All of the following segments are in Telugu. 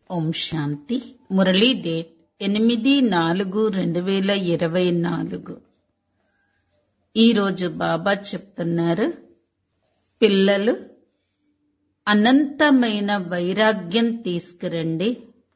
ఓం శాంతి మురళీ డేట్ ఎనిమిది నాలుగు రెండు వేల ఇరవై నాలుగు ఈరోజు బాబా చెప్తున్నారు పిల్లలు అనంతమైన వైరాగ్యం తీసుకురండి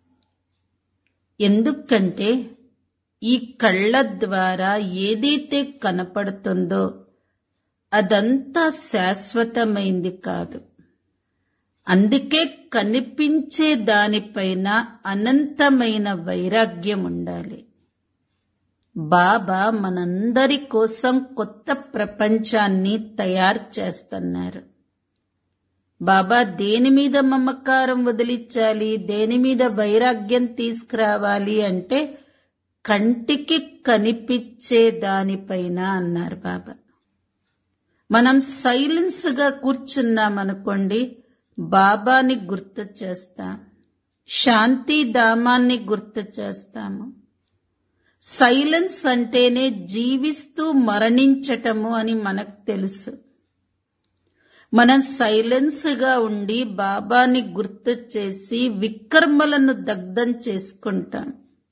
ఎందుకంటే ఈ కళ్ళ ద్వారా ఏదైతే కనపడుతుందో అదంతా శాశ్వతమైంది కాదు అందుకే కనిపించే దానిపైన అనంతమైన వైరాగ్యం ఉండాలి బాబా మనందరి కోసం కొత్త ప్రపంచాన్ని తయారు చేస్తున్నారు బాబా దేని మీద మమకారం వదిలించాలి దేని మీద వైరాగ్యం తీసుకురావాలి అంటే కంటికి కనిపించే దానిపైన అన్నారు బాబా మనం సైలెన్స్ గా కూర్చున్నామనుకోండి బాబాని గుర్తు చేస్తాం శాంతి ధామాన్ని గుర్తు చేస్తాము సైలెన్స్ అంటేనే జీవిస్తూ మరణించటము అని మనకు తెలుసు మనం సైలెన్స్ గా ఉండి బాబాని గుర్తు చేసి వికర్మలను దగ్ధం చేసుకుంటాం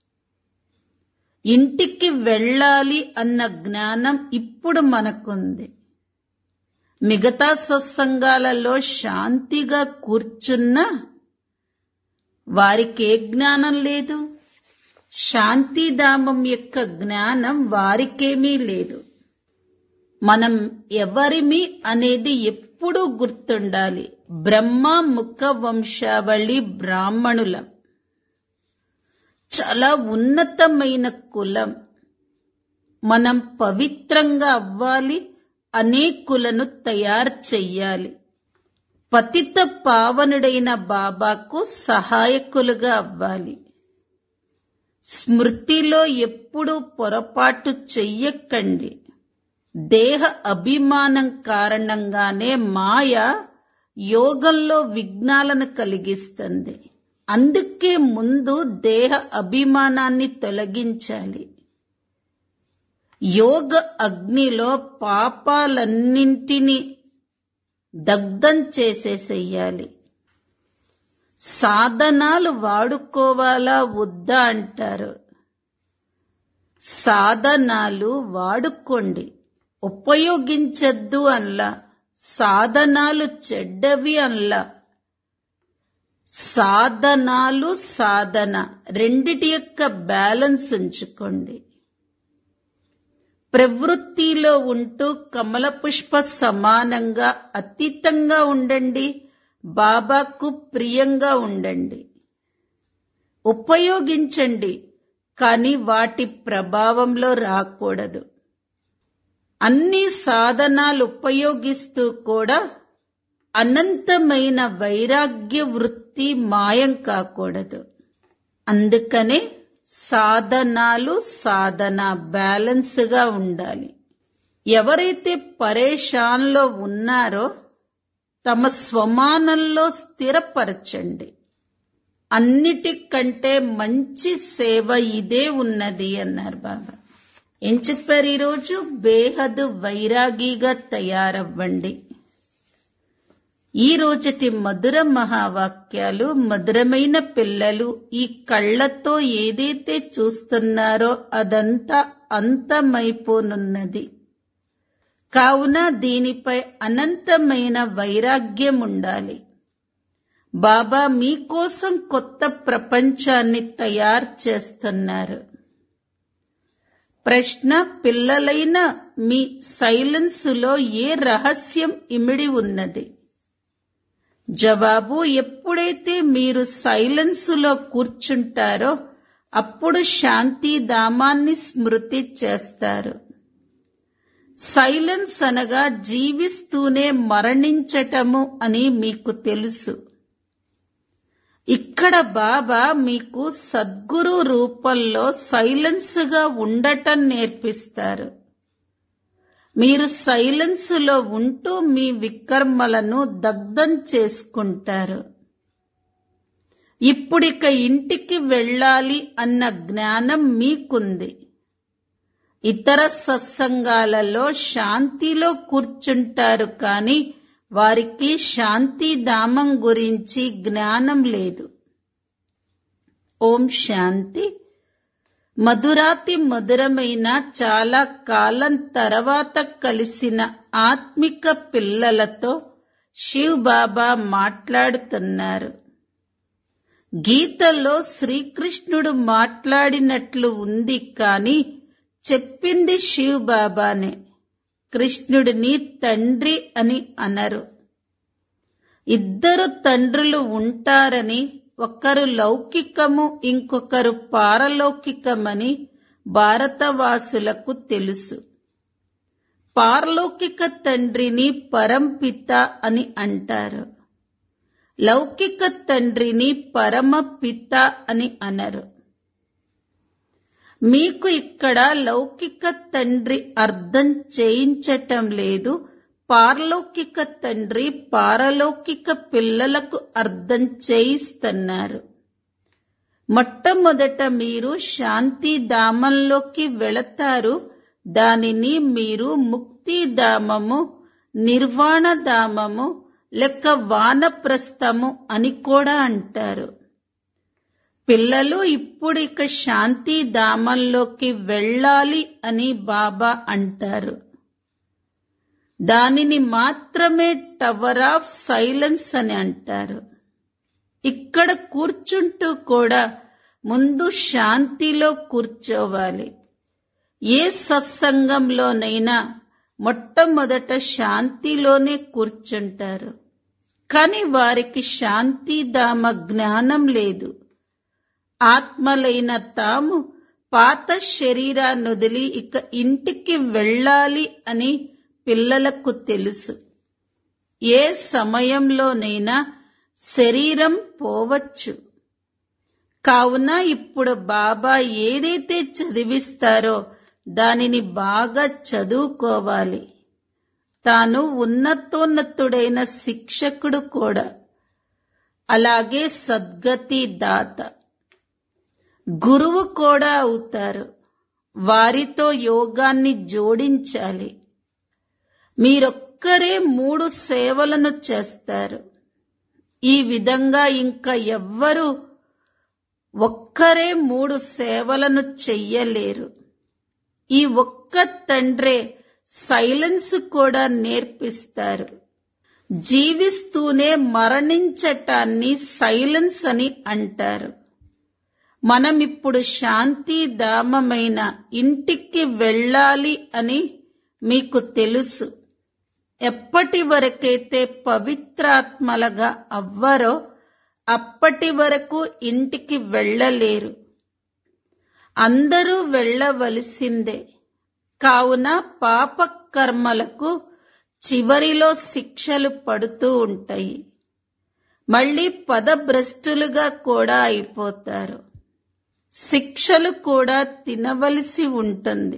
ఇంటికి వెళ్ళాలి అన్న జ్ఞానం ఇప్పుడు మనకుంది మిగతా సత్సంగాలలో శాంతిగా కూర్చున్నా వారికి ఏ జ్ఞానం లేదు శాంతిధామం యొక్క జ్ఞానం వారికేమీ లేదు మనం ఎవరిమి అనేది ఎప్పుడూ గుర్తుండాలి బ్రహ్మ ముఖ వంశావళి బ్రాహ్మణులం చాలా ఉన్నతమైన కులం మనం పవిత్రంగా అవ్వాలి అనేకులను తయారు చెయ్యాలి పతిత పావనుడైన బాబాకు సహాయకులుగా అవ్వాలి స్మృతిలో ఎప్పుడూ పొరపాటు చెయ్యకండి దేహ అభిమానం కారణంగానే మాయ యోగంలో విఘ్నాలను కలిగిస్తుంది అందుకే ముందు దేహ అభిమానాన్ని తొలగించాలి యోగ అగ్నిలో పాపాలన్నింటినీ దగ్ధం చేసేసేయాలి సాధనాలు వాడుకోవాలా వద్దా అంటారు సాధనాలు వాడుకోండి ఉపయోగించద్దు అన్లా సాధనాలు చెడ్డవి అన్లా సాధనాలు సాధన రెండిటి యొక్క బ్యాలెన్స్ ఉంచుకోండి ప్రవృత్తిలో ఉంటూ కమల పుష్ప సమానంగా అతీతంగా ఉండండి బాబాకు ప్రియంగా ఉండండి ఉపయోగించండి కానీ వాటి ప్రభావంలో రాకూడదు అన్ని సాధనాలు ఉపయోగిస్తూ కూడా అనంతమైన వైరాగ్య వృత్తి మాయం కాకూడదు అందుకనే సాధనాలు సాధన బ్యాలెన్స్ గా ఉండాలి ఎవరైతే పరేషాన్లో ఉన్నారో తమ స్వమానంలో స్థిరపరచండి అన్నిటికంటే మంచి సేవ ఇదే ఉన్నది అన్నారు బాబా ఏం చెప్పారు ఈరోజు బేహదు వైరాగిగా తయారవ్వండి ఈ రోజటి మధుర మహావాక్యాలు మధురమైన పిల్లలు ఈ కళ్లతో ఏదైతే చూస్తున్నారో అదంతా అంతమైపోనున్నది కావున దీనిపై అనంతమైన వైరాగ్యం ఉండాలి బాబా మీకోసం కొత్త ప్రపంచాన్ని తయారు చేస్తున్నారు ప్రశ్న పిల్లలైన మీ సైలెన్సులో ఏ రహస్యం ఇమిడి ఉన్నది జవాబు ఎప్పుడైతే మీరు సైలెన్సులో కూర్చుంటారో అప్పుడు శాంతి ధామాన్ని స్మృతి చేస్తారు సైలెన్స్ అనగా జీవిస్తూనే మరణించటము అని మీకు తెలుసు ఇక్కడ బాబా మీకు సద్గురు రూపంలో సైలెన్స్ గా ఉండటం నేర్పిస్తారు మీరు సైలెన్స్ లో ఉంటూ మీ వికర్మలను దగ్ధం చేసుకుంటారు ఇప్పుడిక ఇంటికి వెళ్ళాలి అన్న జ్ఞానం మీకుంది ఇతర సత్సంగాలలో శాంతిలో కూర్చుంటారు కానీ వారికి శాంతిధామం గురించి జ్ఞానం లేదు ఓం శాంతి మధురాతి మధురమైన చాలా కాలం తర్వాత కలిసిన ఆత్మిక పిల్లలతో శివ్ బాబా మాట్లాడుతున్నారు గీతలో శ్రీకృష్ణుడు మాట్లాడినట్లు ఉంది కాని చెప్పింది శివ్ బాబానే కృష్ణుడిని తండ్రి అని అనరు ఇద్దరు తండ్రులు ఉంటారని ఒకరు లౌకికము ఇంకొకరు పారలౌకికమని భారతవాసులకు తెలుసు పారలౌకిక తండ్రిని పరంపిత అని అంటారు లౌకిక తండ్రిని పరమ పిత అని అనరు మీకు ఇక్కడ లౌకిక తండ్రి అర్థం చేయించటం లేదు పారలౌకిక తండ్రి పారలౌకిక పిల్లలకు అర్థం చేయిస్తున్నారు మొట్టమొదట మీరు శాంతిధామంలోకి వెళతారు దానిని మీరు ముక్తిధామము నిర్వాణధామము లెక్క వానప్రస్థము అని కూడా అంటారు పిల్లలు ఇప్పుడు ఇక శాంతిధామంలోకి వెళ్ళాలి అని బాబా అంటారు దానిని మాత్రమే టవర్ ఆఫ్ సైలెన్స్ అని అంటారు ఇక్కడ కూర్చుంటూ కూడా ముందు శాంతిలో కూర్చోవాలి ఏ సత్సంగంలోనైనా మొట్టమొదట శాంతిలోనే కూర్చుంటారు కాని వారికి శాంతిధామ జ్ఞానం లేదు ఆత్మలైన తాము పాత శరీరాన్నొదిలి ఇక ఇంటికి వెళ్ళాలి అని పిల్లలకు తెలుసు ఏ సమయంలోనైనా శరీరం పోవచ్చు కావున ఇప్పుడు బాబా ఏదైతే చదివిస్తారో దానిని బాగా చదువుకోవాలి తాను ఉన్నతోన్నతుడైన శిక్షకుడు కూడా అలాగే సద్గతి దాత గురువు కూడా అవుతారు వారితో యోగాన్ని జోడించాలి మీరొక్కరే మూడు సేవలను చేస్తారు ఈ విధంగా ఇంకా ఎవ్వరూ ఒక్కరే మూడు సేవలను చెయ్యలేరు ఈ ఒక్క తండ్రే సైలెన్స్ కూడా నేర్పిస్తారు జీవిస్తూనే మరణించటాన్ని సైలెన్స్ అని అంటారు మనమిప్పుడు శాంతిధామమైన ఇంటికి వెళ్ళాలి అని మీకు తెలుసు ఎప్పటి వరకైతే పవిత్రాత్మలుగా అవ్వరో అప్పటి వరకు ఇంటికి వెళ్ళలేరు అందరూ వెళ్ళవలసిందే కావున పాప కర్మలకు చివరిలో శిక్షలు పడుతూ ఉంటాయి మళ్ళీ పదభ్రష్టులుగా కూడా అయిపోతారు శిక్షలు కూడా తినవలసి ఉంటుంది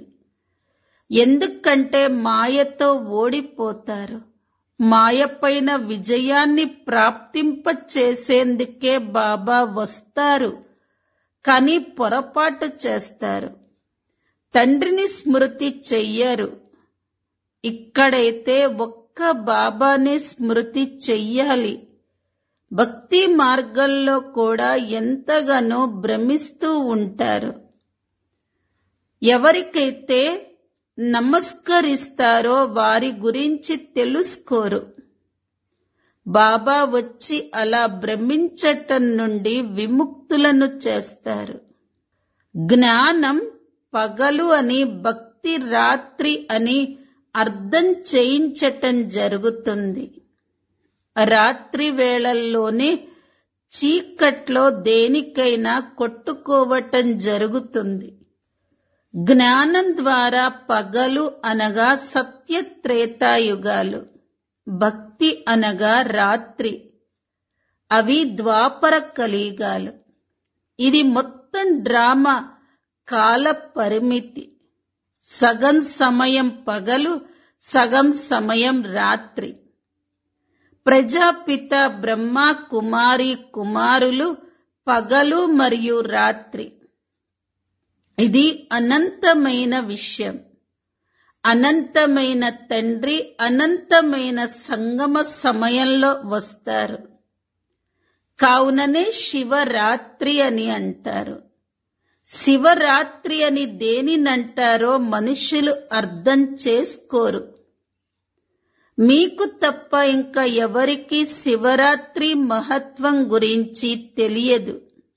ఎందుకంటే మాయతో ఓడిపోతారు మాయపైన విజయాన్ని ప్రాప్తింప చేసేందుకే బాబా వస్తారు కానీ పొరపాటు చేస్తారు తండ్రిని స్మృతి చెయ్యరు ఇక్కడైతే ఒక్క బాబానే స్మృతి చెయ్యాలి భక్తి మార్గంలో కూడా ఎంతగానో భ్రమిస్తూ ఉంటారు ఎవరికైతే నమస్కరిస్తారో వారి గురించి తెలుసుకోరు బాబా వచ్చి అలా భ్రమించటం నుండి విముక్తులను చేస్తారు జ్ఞానం పగలు అని భక్తి రాత్రి అని అర్థం చేయించటం జరుగుతుంది రాత్రి వేళల్లోనే చీకట్లో దేనికైనా కొట్టుకోవటం జరుగుతుంది జ్ఞానం ద్వారా పగలు అనగా సత్యత్రేతాయుగాలు భక్తి అనగా రాత్రి అవి ద్వాపర కలిగాలు ఇది మొత్తం డ్రామా కాల పరిమితి సగం సమయం పగలు సగం సమయం రాత్రి ప్రజాపిత బ్రహ్మ కుమారి కుమారులు పగలు మరియు రాత్రి ఇది అనంతమైన విషయం అనంతమైన తండ్రి అనంతమైన సంగమ సమయంలో వస్తారు కావుననే శివరాత్రి అని అంటారు శివరాత్రి అని దేనినంటారో మనుషులు అర్థం చేసుకోరు మీకు తప్ప ఇంకా ఎవరికి శివరాత్రి మహత్వం గురించి తెలియదు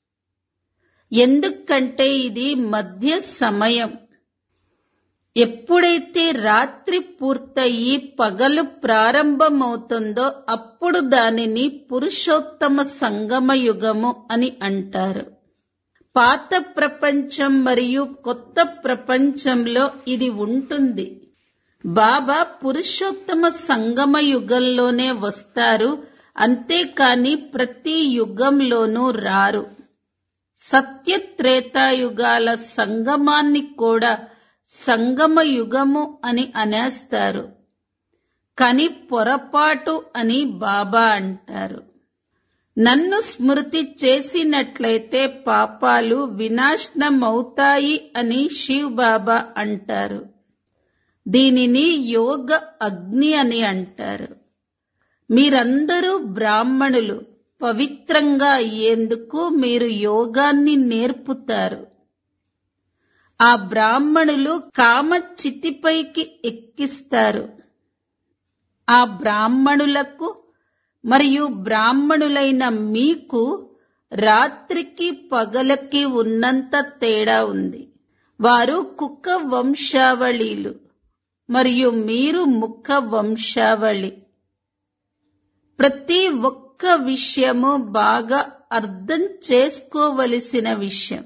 ఎందుకంటే ఇది మధ్య సమయం ఎప్పుడైతే రాత్రి పూర్తయి పగలు ప్రారంభమవుతుందో అప్పుడు దానిని పురుషోత్తమ సంగమ యుగము అని అంటారు పాత ప్రపంచం మరియు కొత్త ప్రపంచంలో ఇది ఉంటుంది బాబా పురుషోత్తమ సంగమ యుగంలోనే వస్తారు అంతేకాని ప్రతి యుగంలోనూ రారు సత్యత్రేతాయుగాల సంగమాన్ని కూడా సంగమ యుగము అని అనేస్తారు కాని పొరపాటు అని బాబా అంటారు నన్ను స్మృతి చేసినట్లయితే పాపాలు వినాశనమవుతాయి అని శివ్ బాబా అంటారు దీనిని యోగ అగ్ని అని అంటారు మీరందరూ బ్రాహ్మణులు పవిత్రంగా అయ్యేందుకు మీరు యోగాన్ని నేర్పుతారు ఆ బ్రాహ్మణులు కామ చితిపైకి ఎక్కిస్తారు ఆ బ్రాహ్మణులకు మరియు బ్రాహ్మణులైన మీకు రాత్రికి పగలకి ఉన్నంత తేడా ఉంది వారు కుక్క వంశావళిలు మరియు మీరు ముఖ వంశావళి ప్రతి ఒక్క విషయము బాగా అర్థం చేసుకోవలసిన విషయం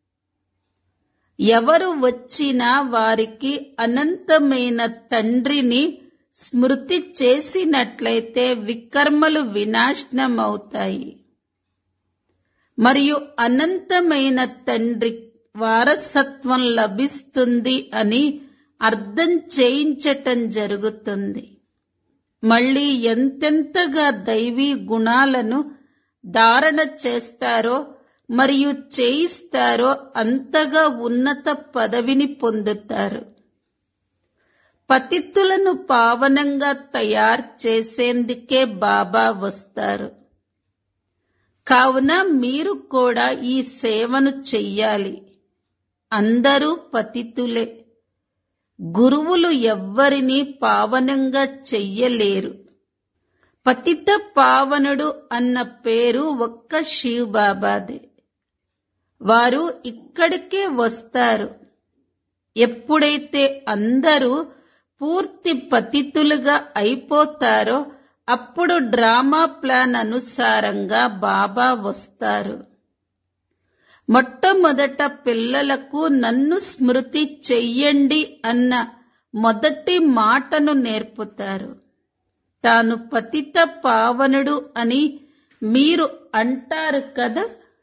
ఎవరు వచ్చినా వారికి అనంతమైన తండ్రిని స్మృతి చేసినట్లయితే వికర్మలు వినాశనమవుతాయి మరియు అనంతమైన తండ్రి వారసత్వం లభిస్తుంది అని అర్థం చేయించటం జరుగుతుంది మళ్ళీ ఎంతెంతగా దైవీ గుణాలను ధారణ చేస్తారో మరియు చేయిస్తారో అంతగా ఉన్నత పదవిని పొందుతారు పతిత్తులను పావనంగా తయారు చేసేందుకే బాబా వస్తారు కావున మీరు కూడా ఈ సేవను చెయ్యాలి అందరూ పతితులే గురువులు ఎవ్వరినీ పావనంగా చెయ్యలేరు పతిత పావనుడు అన్న పేరు ఒక్క శివ్ బాబాదే వారు ఇక్కడికే వస్తారు ఎప్పుడైతే అందరూ పూర్తి పతితులుగా అయిపోతారో అప్పుడు డ్రామా ప్లాన్ అనుసారంగా బాబా వస్తారు మొట్టమొదట పిల్లలకు నన్ను స్మృతి చెయ్యండి అన్న మొదటి మాటను నేర్పుతారు తాను పతిత పావనుడు అని మీరు అంటారు కదా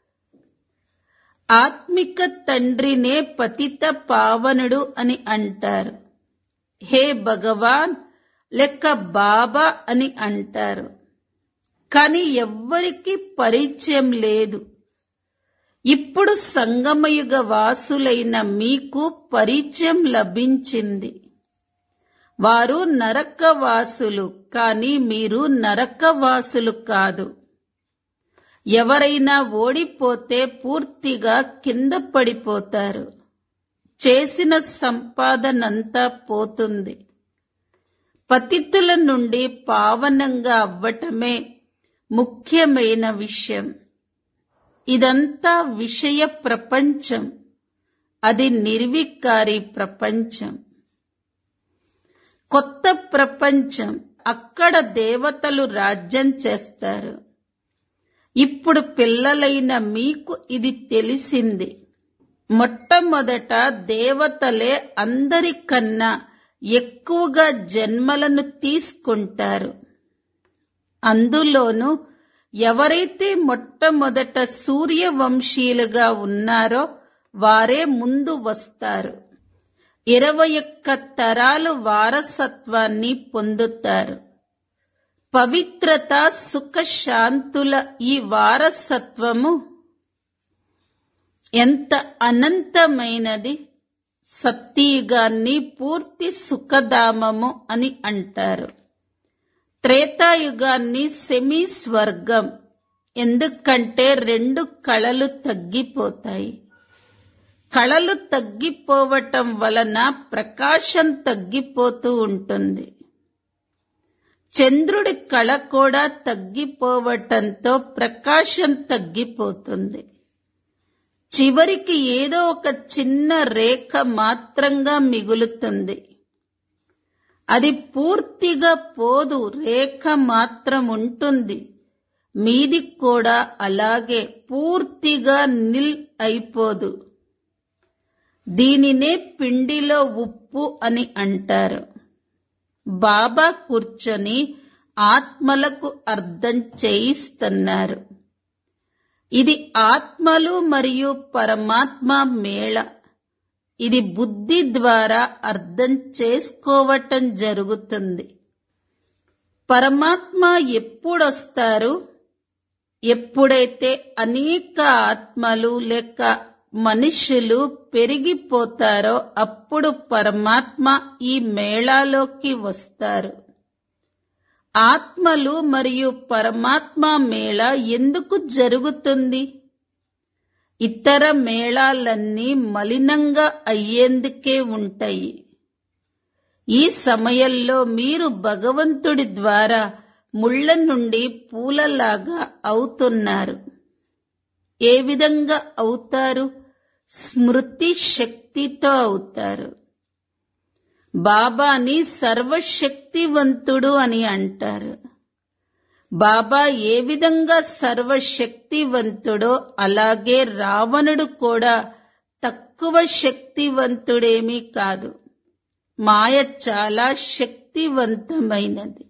ఆత్మిక తండ్రినే పతిత పావనుడు అని అంటారు హే భగవాన్ లెక్క బాబా అని అంటారు కాని ఎవ్వరికి పరిచయం లేదు ఇప్పుడు సంగమయుగ వాసులైన మీకు పరిచయం లభించింది వారు నరకవాసులు కాని మీరు నరకవాసులు కాదు ఎవరైనా ఓడిపోతే పూర్తిగా కింద పడిపోతారు చేసిన సంపాదనంతా పోతుంది పతితుల నుండి పావనంగా అవ్వటమే ముఖ్యమైన విషయం ఇదంతా విషయ ప్రపంచం అది నిర్వికారి ప్రపంచం కొత్త ప్రపంచం అక్కడ దేవతలు రాజ్యం చేస్తారు ఇప్పుడు పిల్లలైన మీకు ఇది తెలిసింది మొట్టమొదట దేవతలే అందరికన్నా ఎక్కువగా జన్మలను తీసుకుంటారు అందులోనూ ఎవరైతే మొట్టమొదట సూర్యవంశీయులుగా ఉన్నారో వారే ముందు వస్తారు ఇరవై ఒక్క తరాలు వారసత్వాన్ని పొందుతారు పవిత్రత సుఖ శాంతుల ఈ వారసత్వము ఎంత అనంతమైనది సత్యయుగాన్ని పూర్తి సుఖధామము అని అంటారు త్రేతాయుగాన్ని సెమీ స్వర్గం ఎందుకంటే రెండు కళలు తగ్గిపోతాయి కళలు తగ్గిపోవటం వలన ప్రకాశం తగ్గిపోతూ ఉంటుంది చంద్రుడి కళ కూడా తగ్గిపోవటంతో ప్రకాశం తగ్గిపోతుంది చివరికి ఏదో ఒక చిన్న రేఖ మాత్రంగా మిగులుతుంది అది పూర్తిగా పోదు రేఖ మాత్రం ఉంటుంది మీది కూడా అలాగే పూర్తిగా నిల్ అయిపోదు దీనినే పిండిలో ఉప్పు అని అంటారు బాబా కూర్చొని ఆత్మలకు అర్థం చేయిస్తున్నారు ఇది ఆత్మలు మరియు పరమాత్మ మేళ ఇది బుద్ధి ద్వారా అర్థం చేసుకోవటం జరుగుతుంది పరమాత్మ ఎప్పుడొస్తారు ఎప్పుడైతే అనేక ఆత్మలు లేక మనుషులు పెరిగిపోతారో అప్పుడు పరమాత్మ ఈ మేళాలోకి వస్తారు ఆత్మలు మరియు పరమాత్మ మేళ ఎందుకు జరుగుతుంది ఇతర మేళాలన్నీ మలినంగా అయ్యేందుకే ఉంటాయి ఈ సమయంలో మీరు భగవంతుడి ద్వారా ముళ్ళ నుండి పూలలాగా అవుతున్నారు ఏ విధంగా అవుతారు స్మృతి శక్తితో అవుతారు బాబాని సర్వశక్తివంతుడు అని అంటారు బాబా ఏ విధంగా సర్వశక్తివంతుడో అలాగే రావణుడు కూడా తక్కువ శక్తివంతుడేమీ కాదు మాయ చాలా శక్తివంతమైనది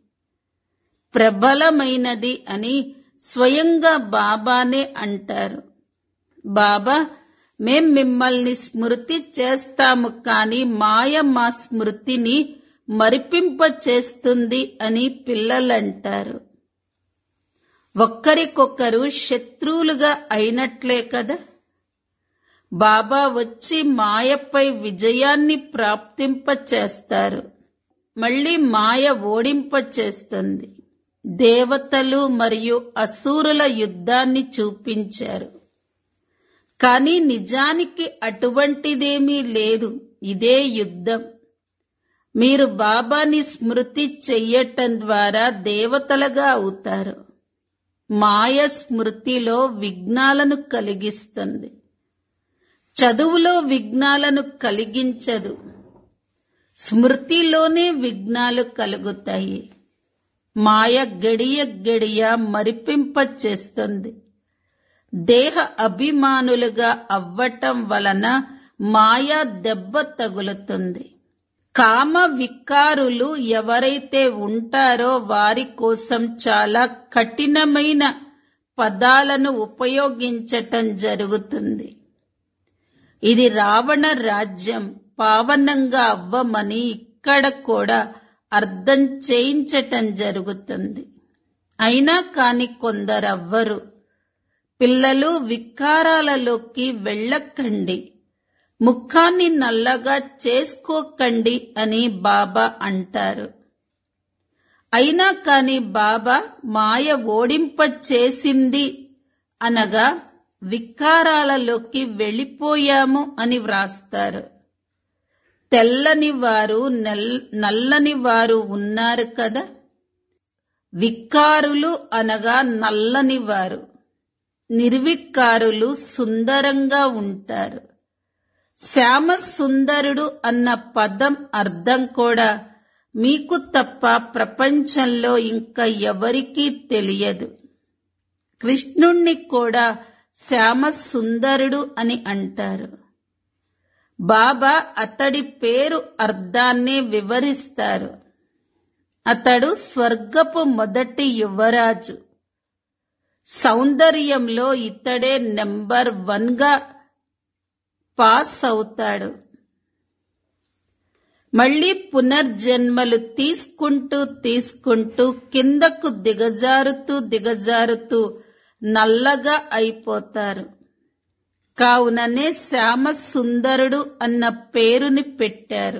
ప్రబలమైనది అని స్వయంగా బాబానే అంటారు బాబా మేం మిమ్మల్ని స్మృతి చేస్తాము కాని మాయ మా స్మృతిని మరిపింప చేస్తుంది అని పిల్లలంటారు ఒక్కరికొకరు శత్రువులుగా అయినట్లే కదా బాబా వచ్చి మాయపై విజయాన్ని ప్రాప్తింప చేస్తారు మళ్ళీ మాయ ఓడింప చేస్తుంది దేవతలు మరియు అసూరుల యుద్ధాన్ని చూపించారు కానీ నిజానికి అటువంటిదేమీ లేదు ఇదే యుద్ధం మీరు బాబాని స్మృతి చెయ్యటం ద్వారా దేవతలుగా అవుతారు మాయ స్మృతిలో విఘ్నాలను కలిగిస్తుంది చదువులో విఘ్నాలను కలిగించదు స్మృతిలోనే విఘ్నాలు కలుగుతాయి మాయ గడియ గడియ మరిపింప చేస్తుంది దేహ అభిమానులుగా అవ్వటం వలన మాయా దెబ్బ తగులుతుంది కామ వికారులు ఎవరైతే ఉంటారో వారి కోసం చాలా కఠినమైన పదాలను ఉపయోగించటం జరుగుతుంది ఇది రావణ రాజ్యం పావనంగా అవ్వమని ఇక్కడ కూడా అర్థం చేయించటం జరుగుతుంది అయినా కాని కొందరవ్వరు పిల్లలు వికారాలలోకి వెళ్ళకండి ముఖాన్ని నల్లగా చేసుకోకండి అని బాబా అంటారు అయినా కాని బాబా మాయ ఓడింప చేసింది అనగా వికారాలలోకి వెళ్ళిపోయాము అని వ్రాస్తారు తెల్లని వారు నల్లని వారు ఉన్నారు కదా వికారులు అనగా నల్లని వారు నిర్వికారులు సుందరంగా ఉంటారు శ్యామ సుందరుడు అన్న పదం అర్థం కూడా మీకు తప్ప ప్రపంచంలో ఇంకా ఎవరికీ తెలియదు కృష్ణుణ్ణి కూడా శ్యామ సుందరుడు అని అంటారు బాబా అతడి పేరు అర్థాన్ని వివరిస్తారు అతడు స్వర్గపు మొదటి యువరాజు సౌందర్యంలో ఇతడే నెంబర్ వన్ గా పాస్ అవుతాడు మళ్ళీ పునర్జన్మలు తీసుకుంటూ తీసుకుంటూ కిందకు దిగజారుతూ దిగజారుతూ నల్లగా అయిపోతారు కావుననే శ్యామ సుందరుడు అన్న పేరుని పెట్టారు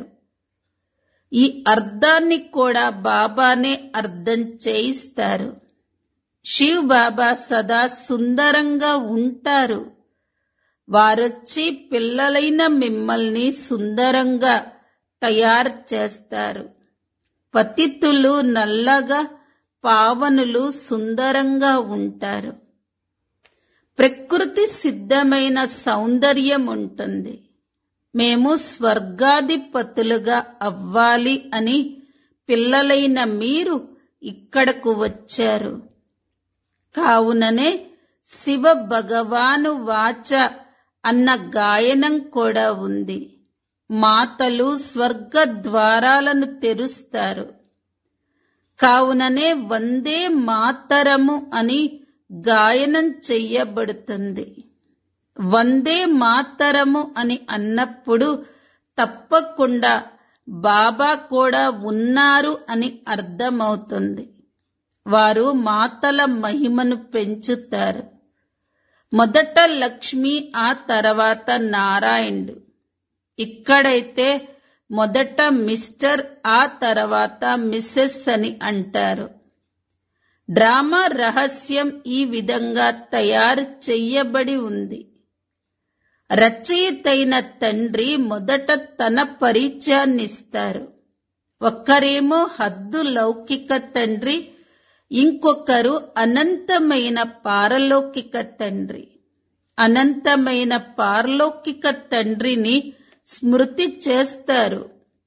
ఈ అర్థాన్ని కూడా బాబానే అర్థం చేయిస్తారు శివ్ బాబా సదా సుందరంగా ఉంటారు వారొచ్చి పిల్లలైన మిమ్మల్ని సుందరంగా తయారు చేస్తారు పతితులు నల్లగా పావనులు సుందరంగా ఉంటారు ప్రకృతి సిద్ధమైన సౌందర్యం ఉంటుంది మేము స్వర్గాధిపతులుగా అవ్వాలి అని పిల్లలైన మీరు ఇక్కడకు వచ్చారు కావుననే శివ భగవాను వాచ అన్న గాయనం కూడా ఉంది మాతలు స్వర్గ ద్వారాలను తెరుస్తారు కావుననే వందే మాతరము అని గాయనం చెయ్యబడుతుంది వందే మాతరము అని అన్నప్పుడు తప్పకుండా బాబా కూడా ఉన్నారు అని అర్థమవుతుంది వారు మాతల మహిమను పెంచుతారు మొదట లక్ష్మి ఆ తర్వాత నారాయణుడు ఇక్కడైతే మొదట మిస్టర్ ఆ తర్వాత మిస్సెస్ అని అంటారు డ్రామా రహస్యం ఈ విధంగా తయారు చెయ్యబడి ఉంది రచయితైన తండ్రి మొదట తన పరిచయాన్నిస్తారు ఒక్కరేమో హద్దు లౌకిక తండ్రి ఇంకొకరు అనంతమైన పారలౌకిక తండ్రి అనంతమైన పారలౌకిక తండ్రిని స్మృతి చేస్తారు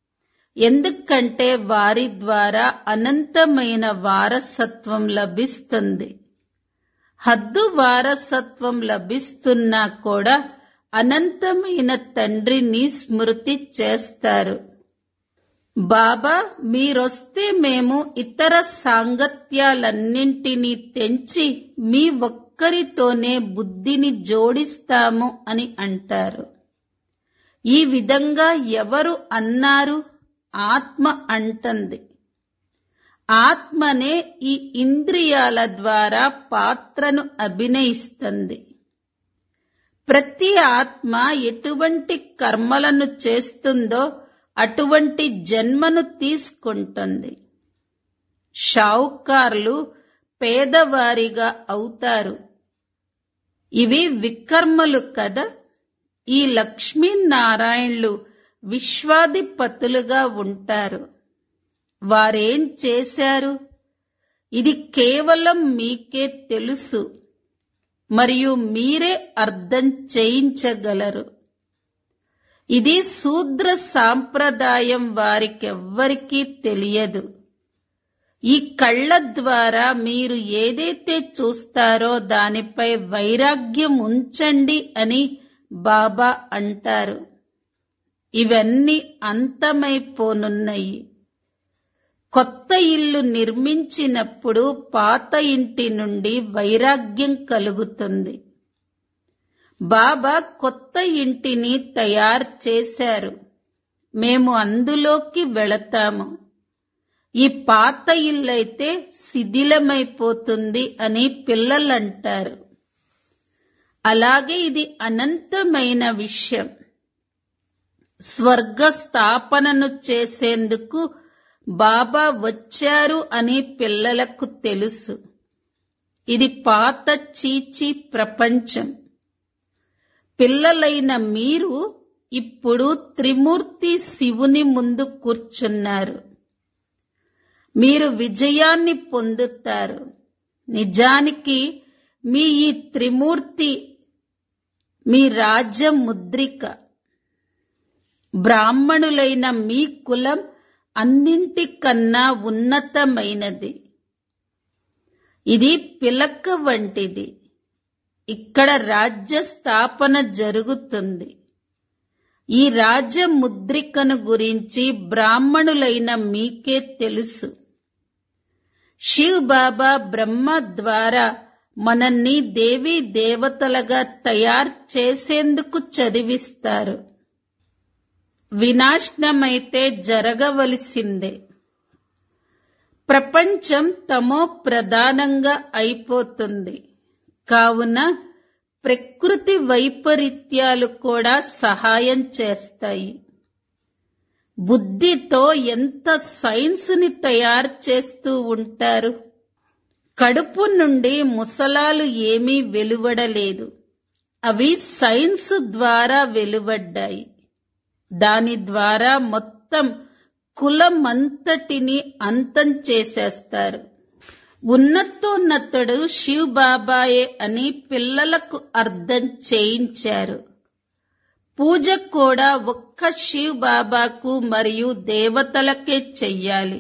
ఎందుకంటే వారి ద్వారా అనంతమైన వారసత్వం లభిస్తుంది హద్దు వారసత్వం లభిస్తున్నా కూడా అనంతమైన తండ్రిని స్మృతి చేస్తారు బాబా మీరొస్తే మేము ఇతర సాంగత్యాలన్నింటినీ తెంచి మీ ఒక్కరితోనే బుద్ధిని జోడిస్తాము అని అంటారు ఈ విధంగా ఎవరు అన్నారు ఆత్మ అంటుంది ఆత్మనే ఈ ఇంద్రియాల ద్వారా పాత్రను అభినయిస్తుంది ప్రతి ఆత్మ ఎటువంటి కర్మలను చేస్తుందో అటువంటి జన్మను తీసుకుంటుంది షావుకార్లు పేదవారిగా అవుతారు ఇవి వికర్మలు కదా ఈ లక్ష్మీనారాయణులు విశ్వాధిపతులుగా ఉంటారు వారేం చేశారు ఇది కేవలం మీకే తెలుసు మరియు మీరే అర్థం చేయించగలరు ఇది శూద్ర సాంప్రదాయం వారికెవ్వరికీ తెలియదు ఈ కళ్ళ ద్వారా మీరు ఏదైతే చూస్తారో దానిపై వైరాగ్యం ఉంచండి అని బాబా అంటారు ఇవన్నీ అంతమైపోనున్నాయి కొత్త ఇల్లు నిర్మించినప్పుడు పాత ఇంటి నుండి వైరాగ్యం కలుగుతుంది బాబా కొత్త ఇంటిని తయారు చేశారు మేము అందులోకి వెళతాము ఈ పాత ఇల్లైతే శిథిలమైపోతుంది అని పిల్లలంటారు అలాగే ఇది అనంతమైన విషయం స్వర్గ స్థాపనను చేసేందుకు బాబా వచ్చారు అని పిల్లలకు తెలుసు ఇది పాత చీచి ప్రపంచం పిల్లలైన మీరు ఇప్పుడు త్రిమూర్తి శివుని ముందు కూర్చున్నారు మీరు విజయాన్ని పొందుతారు నిజానికి మీ ఈ త్రిమూర్తి మీ రాజ్య ముద్రిక బ్రాహ్మణులైన మీ కులం అన్నింటికన్నా ఉన్నతమైనది ఇది పిలక వంటిది ఇక్కడ రాజ్య స్థాపన జరుగుతుంది ఈ రాజ్య ముద్రికను గురించి బ్రాహ్మణులైన మీకే తెలుసు శివ్ బాబా బ్రహ్మ ద్వారా మనల్ని దేవీ దేవతలుగా తయారు చేసేందుకు చదివిస్తారు వినాశనమైతే జరగవలసిందే ప్రపంచం తమో ప్రధానంగా అయిపోతుంది కావున ప్రకృతి వైపరీత్యాలు కూడా సహాయం చేస్తాయి బుద్ధితో ఎంత సైన్స్ ని తయారు చేస్తూ ఉంటారు కడుపు నుండి ముసలాలు ఏమీ వెలువడలేదు అవి సైన్స్ ద్వారా వెలువడ్డాయి దాని ద్వారా మొత్తం కులమంతటిని అంతం చేసేస్తారు ఉన్నతోన్నతుడు శివ్ బాబాయే అని పిల్లలకు అర్థం చేయించారు పూజ కూడా ఒక్క శివ్ బాబాకు మరియు దేవతలకే చెయ్యాలి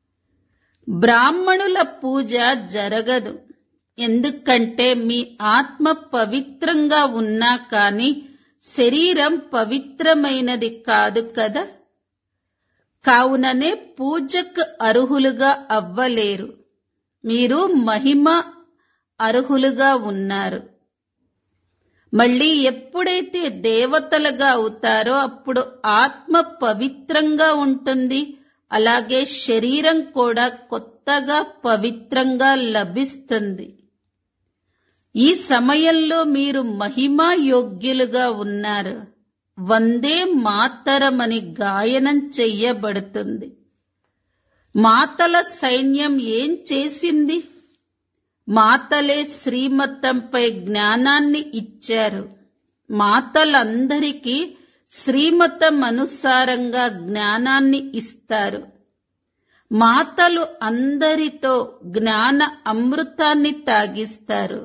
బ్రాహ్మణుల పూజ జరగదు ఎందుకంటే మీ ఆత్మ పవిత్రంగా ఉన్నా కాని శరీరం పవిత్రమైనది కాదు కదా కావుననే పూజకు అర్హులుగా అవ్వలేరు మీరు మహిమ అర్హులుగా ఉన్నారు మళ్ళీ ఎప్పుడైతే దేవతలుగా అవుతారో అప్పుడు ఆత్మ పవిత్రంగా ఉంటుంది అలాగే శరీరం కూడా కొత్తగా పవిత్రంగా లభిస్తుంది ఈ సమయంలో మీరు మహిమా యోగ్యులుగా ఉన్నారు వందే మాతరమని గాయనం చెయ్యబడుతుంది మాతల సైన్యం ఏం చేసింది మాతలే శ్రీమతంపై జ్ఞానాన్ని ఇచ్చారు మాతలందరికీ శ్రీమతం అనుసారంగా జ్ఞానాన్ని ఇస్తారు మాతలు అందరితో జ్ఞాన అమృతాన్ని తాగిస్తారు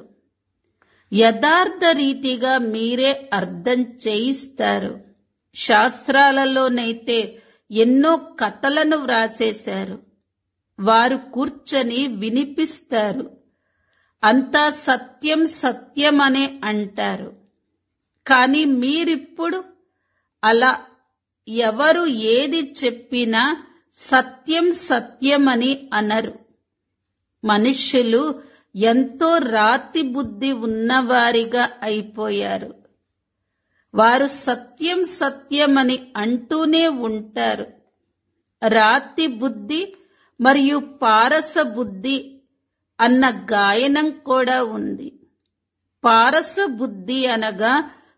యథార్థ రీతిగా మీరే అర్థం చేయిస్తారు శాస్త్రాలలోనైతే ఎన్నో కథలను వ్రాసేశారు వారు కూర్చొని వినిపిస్తారు అంతా సత్యం సత్యం అనే అంటారు కానీ మీరిప్పుడు అలా ఎవరు ఏది చెప్పినా సత్యం సత్యమని అనరు మనుష్యులు ఎంతో రాతి బుద్ధి ఉన్నవారిగా అయిపోయారు వారు సత్యం సత్యమని అంటూనే ఉంటారు రాతి బుద్ధి మరియు పారస బుద్ధి అన్న గాయనం కూడా ఉంది పారస బుద్ధి అనగా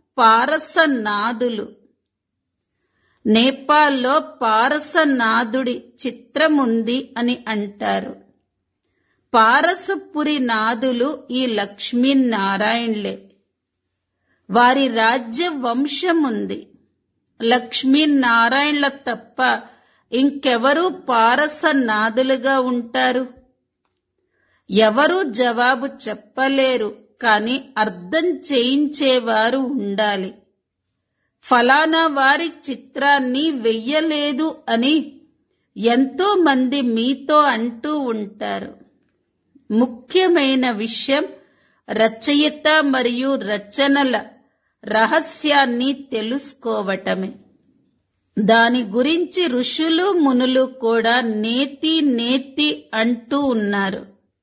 పారసనాదులు నేపాల్లో పారసనాథుడి చిత్రముంది అని అంటారు పారసపురి నాదులు ఈ లక్ష్మీనారాయణలే వారి రాజ్య వంశముంది లక్ష్మీనారాయణల తప్ప ఇంకెవరూ పారసనాదులుగా ఉంటారు ఎవరూ జవాబు చెప్పలేరు కాని అర్థం చేయించేవారు ఉండాలి ఫలానా వారి చిత్రాన్ని వెయ్యలేదు అని ఎంతో మంది మీతో అంటూ ఉంటారు ముఖ్యమైన విషయం రచయిత మరియు రచనల రహస్యాన్ని తెలుసుకోవటమే దాని గురించి ఋషులు మునులు కూడా నేతి నేతి అంటూ ఉన్నారు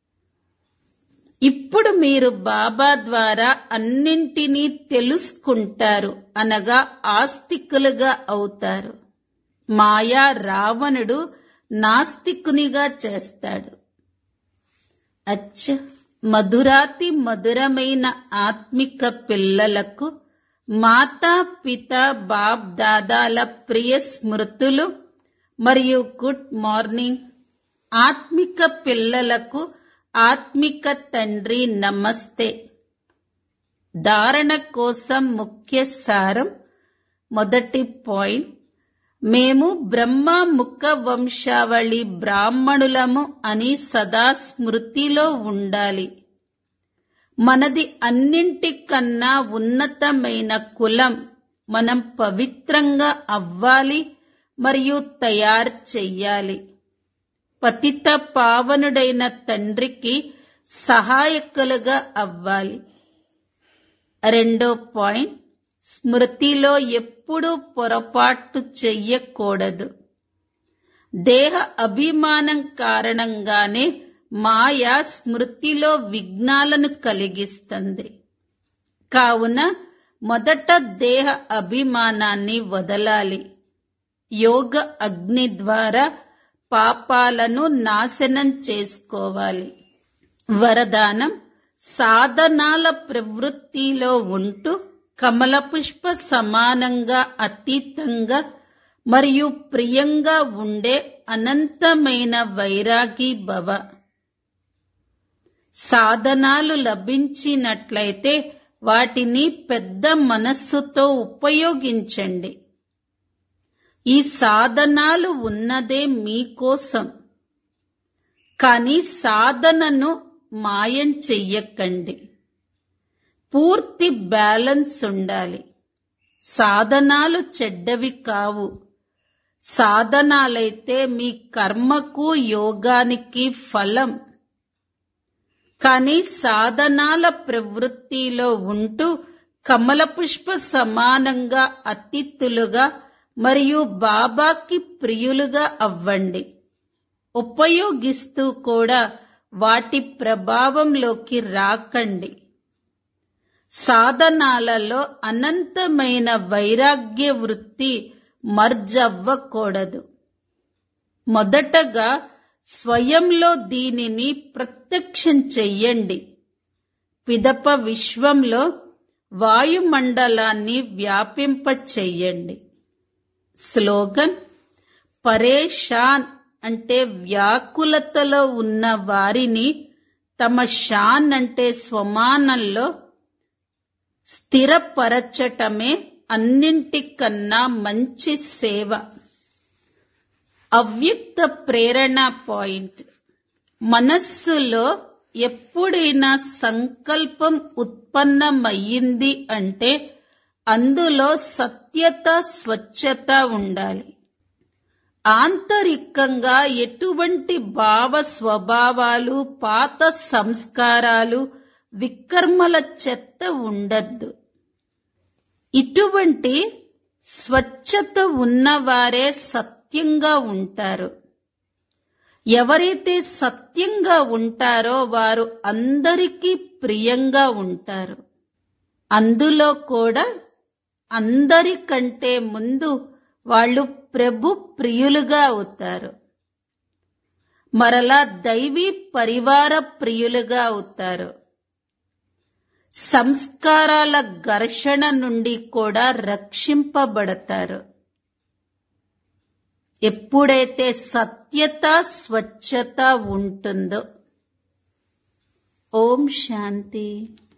ఇప్పుడు మీరు బాబా ద్వారా అన్నింటినీ తెలుసుకుంటారు అనగా ఆస్తికులుగా అవుతారు మాయా రావణుడు నాస్తికునిగా చేస్తాడు అచ్చ మధురాతి మధురమైన ఆత్మిక పిల్లలకు మాతా పిత బాప్ దాదాల ప్రియ స్మృతులు మరియు గుడ్ మార్నింగ్ ఆత్మిక పిల్లలకు ఆత్మిక తండ్రి నమస్తే ధారణ కోసం ముఖ్య సారం మొదటి పాయింట్ మేము బ్రహ్మ ముఖ వంశావళి బ్రాహ్మణులము అని సదా స్మృతిలో ఉండాలి మనది అన్నింటికన్నా ఉన్నతమైన కులం మనం పవిత్రంగా అవ్వాలి మరియు తయారు చెయ్యాలి పతిత పావనుడైన తండ్రికి సహాయకులుగా అవ్వాలి రెండో పాయింట్ స్మృతిలో ఎప్పుడూ పొరపాటు చెయ్యకూడదు దేహ అభిమానం కారణంగానే మాయ స్మృతిలో విఘ్నాలను కలిగిస్తుంది కావున మొదట దేహ అభిమానాన్ని వదలాలి యోగ అగ్ని ద్వారా పాపాలను నాశనం చేసుకోవాలి వరదానం సాధనాల ప్రవృత్తిలో ఉంటూ కమల పుష్ప సమానంగా అతీతంగా మరియు ప్రియంగా ఉండే అనంతమైన వైరాగి భవ సాధనాలు లభించినట్లయితే వాటిని పెద్ద మనస్సుతో ఉపయోగించండి ఈ సాధనాలు ఉన్నదే మీకోసం కానీ సాధనను మాయం చెయ్యకండి పూర్తి బ్యాలెన్స్ ఉండాలి సాధనాలు చెడ్డవి కావు సాధనాలైతే మీ కర్మకు యోగానికి ఫలం కానీ సాధనాల ప్రవృత్తిలో ఉంటూ కమల పుష్ప సమానంగా అతిథులుగా మరియు బాబాకి ప్రియులుగా అవ్వండి ఉపయోగిస్తూ కూడా వాటి ప్రభావంలోకి రాకండి సాధనాలలో అనంతమైన వైరాగ్య వృత్తి మర్జవ్వకూడదు మొదటగా స్వయంలో దీనిని ప్రత్యక్షం చెయ్యండి పిదప విశ్వంలో వాయుమండలాన్ని వ్యాపింప చెయ్యండి స్లోగన్ పరేషాన్ అంటే వ్యాకులతలో ఉన్న వారిని తమ షాన్ అంటే స్వమానంలో స్థిరపరచటమే అన్నింటికన్నా మంచి సేవ అవ్యక్త ప్రేరణ పాయింట్ మనస్సులో ఎప్పుడైనా సంకల్పం ఉత్పన్నమయ్యింది అంటే అందులో సత్యత స్వచ్ఛత ఉండాలి ఆంతరికంగా ఎటువంటి భావ స్వభావాలు పాత సంస్కారాలు వికర్మల చెత్త ఉండద్దు ఇటువంటి స్వచ్ఛత ఉన్నవారే సత్యంగా ఉంటారు ఎవరైతే సత్యంగా ఉంటారో వారు అందరికీ ప్రియంగా ఉంటారు అందులో కూడా అందరికంటే ముందు వాళ్ళు ప్రభు ప్రియులుగా అవుతారు మరలా దైవీ పరివార ప్రియులుగా అవుతారు సంస్కారాల ఘర్షణ నుండి కూడా రక్షింపబడతారు ఎప్పుడైతే సత్యత స్వచ్ఛత ఉంటుందో ఓం శాంతి